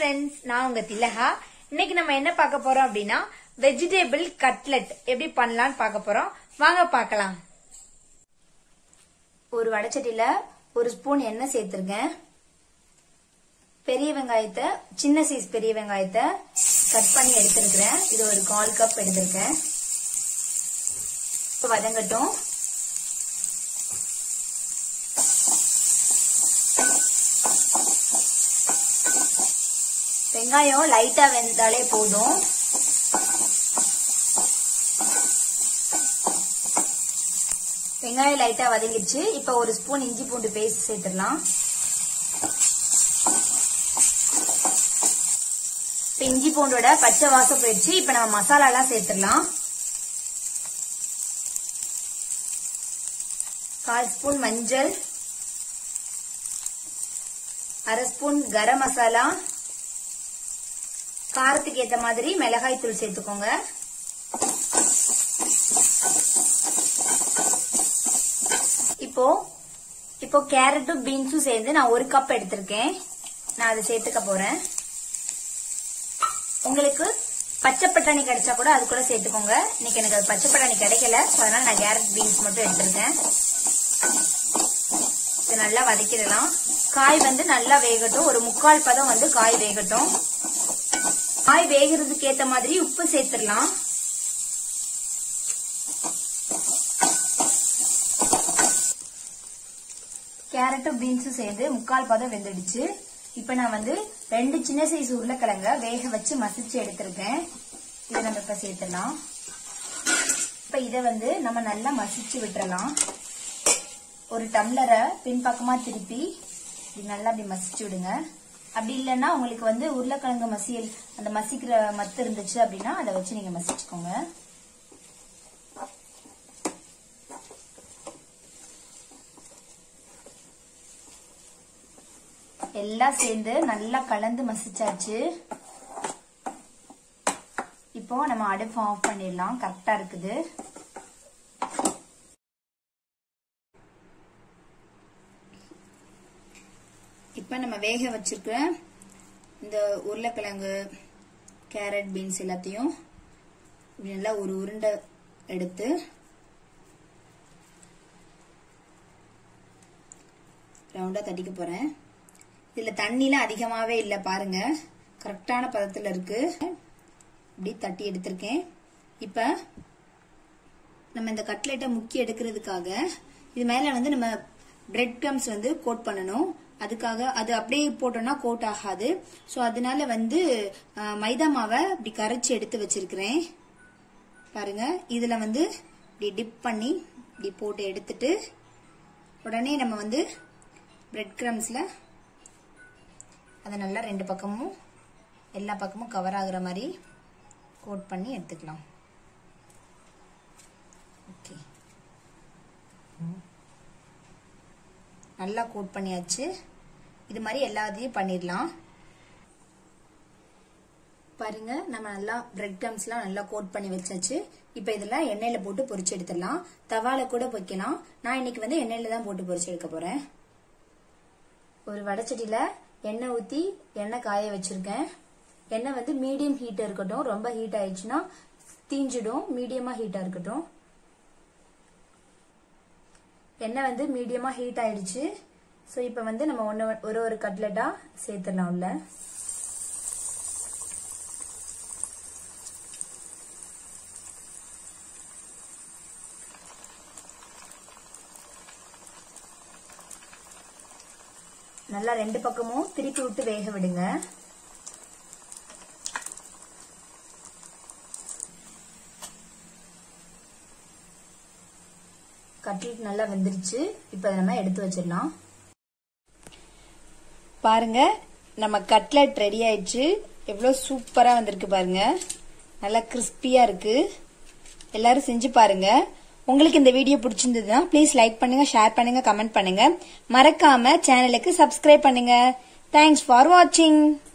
friends நான் உங்க திலகா இன்னைக்கு நம்ம என்ன பார்க்க போறோம் அப்படின்னா வெஜிடபிள் கட்லெட் எப்படி பண்ணலாம்னு பார்க்க போறோம் வாங்க பார்க்கலாம் ஒரு வடச்சட்டியில ஒரு ஸ்பூன் எண்ணெய் சேர்த்திருக்கேன் பெரிய வெங்காயத்தை சின்ன சைஸ் பெரிய வெங்காயத்தை கட் பண்ணி எடுத்திருக்கிறேன் இது ஒரு கால் கப் எடுத்திருக்கேன் இப்போ வதங்கட்டும் வெங்காயம் லைட்டா வெந்தாலே போதும் வெங்காயம் லைட்டா வதங்கிடுச்சு இப்ப ஒரு ஸ்பூன் இஞ்சி பூண்டு பேஸ்ட் சேர்த்துடலாம் இப்ப இஞ்சி பூண்டோட பச்சை வாசம் போயிடுச்சு இப்ப நம்ம மசாலா எல்லாம் சேர்த்துடலாம் கால் ஸ்பூன் மஞ்சள் அரை ஸ்பூன் கரம் மசாலா காரத்துக்கு ஏத்த மாதிரி மிளகாய் தூள் சேர்த்துக்கோங்க இப்போ இப்போ கேரட்டும் பீன்ஸும் சேர்ந்து நான் ஒரு கப் எடுத்திருக்கேன் நான் அதை சேர்த்துக்க போறேன் உங்களுக்கு பச்சை பட்டாணி கிடைச்சா கூட அது கூட சேர்த்துக்கோங்க இன்னைக்கு எனக்கு அது பச்சை பட்டாணி கிடைக்கல அதனால நான் கேரட் பீன்ஸ் மட்டும் எடுத்திருக்கேன் இது நல்லா வதக்கிடலாம் காய் வந்து நல்லா வேகட்டும் ஒரு முக்கால் பதம் வந்து காய் வேகட்டும் காய் வேகிறதுக்கு ஏத்த மாதிரி உப்பு சேர்த்துடலாம் கேரட்டும் பீன்ஸும் சேர்ந்து முக்கால் பதம் வெந்துடுச்சு இப்ப நான் வந்து ரெண்டு சின்ன சைஸ் உருளைக்கிழங்க வேக வச்சு மசிச்சு எடுத்திருக்கேன் இதை நம்ம இப்ப சேர்த்துடலாம் இப்ப இதை வந்து நம்ம நல்லா மசிச்சு விட்டுறலாம் ஒரு டம்ளரை பின்பக்கமா திருப்பி இப்படி நல்லா அப்படி மசிச்சு விடுங்க அப்படி இல்லைன்னா உங்களுக்கு வந்து உருளைக்கிழங்கு மசியல் அந்த மசிக்கிற மத்து இருந்துச்சு அப்படின்னா அதை வச்சு நீங்க மசிச்சுக்கோங்க எல்லாம் சேர்ந்து நல்லா கலந்து மசிச்சாச்சு இப்போ நம்ம அடுப்பு ஆஃப் பண்ணிடலாம் கரெக்டா இருக்குது இப்போ நம்ம வேக வச்சிருக்க இந்த உருளைக்கிழங்கு கேரட் பீன்ஸ் எல்லாத்தையும் இப்படி நல்லா ஒரு உருண்டை எடுத்து ரவுண்டா தட்டிக்க போறேன் இதுல தண்ணிலாம் அதிகமாவே இல்லை பாருங்க கரெக்டான பதத்துல இருக்கு இப்படி தட்டி எடுத்திருக்கேன் இப்ப நம்ம இந்த கட்லெட்டை முக்கி எடுக்கிறதுக்காக இது மேல வந்து நம்ம பிரெட் க்ரம்ஸ் வந்து கோட் பண்ணணும் அதுக்காக அது அப்படியே போட்டோம்னா கோட் ஆகாது ஸோ அதனால வந்து மைதா மாவை இப்படி கரைச்சி எடுத்து வச்சிருக்கிறேன் பாருங்க இதுல வந்து இப்படி டிப் பண்ணி இப்படி போட்டு எடுத்துட்டு உடனே நம்ம வந்து பிரெட் க்ரம்ஸ்ல அதை நல்லா ரெண்டு பக்கமும் எல்லா பக்கமும் கவர் ஆகுற மாதிரி கோட் பண்ணி எடுத்துக்கலாம் ஓகே நல்லா கோட் பண்ணியாச்சு இது மாதிரி எல்லாத்தையும் பண்ணிடலாம் பாருங்க நம்ம நல்லா பிரெட் க்ரம்ஸ்லாம் நல்லா கோட் பண்ணி வச்சாச்சு இப்போ இதெல்லாம் எண்ணெயில போட்டு பொரிச்சு எடுத்துடலாம் தவால கூட வைக்கலாம் நான் இன்னைக்கு வந்து எண்ணெயில தான் போட்டு பொரிச்சு எடுக்க போறேன் ஒரு வடச்சட்டியில எண்ணெய் ஊத்தி எண்ணெய் காய வச்சிருக்கேன் எண்ணெய் வந்து மீடியம் ஹீட் இருக்கட்டும் ரொம்ப ஹீட் ஆயிடுச்சுன்னா தீஞ்சிடும் மீடியமா ஹீட்டா இருக்கட்டும் எண்ணெய் வந்து மீடியமா ஹீட் ஆயிடுச்சு ஸோ இப்போ வந்து நம்ம ஒன்று ஒரு ஒரு கட்லெட்டா சேர்த்துடலாம் உள்ள நல்லா ரெண்டு பக்கமும் திருப்பி விட்டு வேக விடுங்க கட்லெட் நல்லா வெந்துருச்சு இப்ப நம்ம எடுத்து வச்சிடலாம் பாருங்க நம்ம கட்லெட் ரெடி ஆயிடுச்சு எவ்வளவு சூப்பரா வந்திருக்கு பாருங்க நல்லா கிறிஸ்பியா இருக்கு எல்லாரும் செஞ்சு பாருங்க உங்களுக்கு இந்த வீடியோ பிடிச்சிருந்ததுன்னா ப்ளீஸ் லைக் பண்ணுங்க ஷேர் பண்ணுங்க கமெண்ட் பண்ணுங்க மறக்காம சேனலுக்கு சப்ஸ்கிரைப் பண்ணுங்க தேங்க்ஸ் ஃபார் வாட்சிங்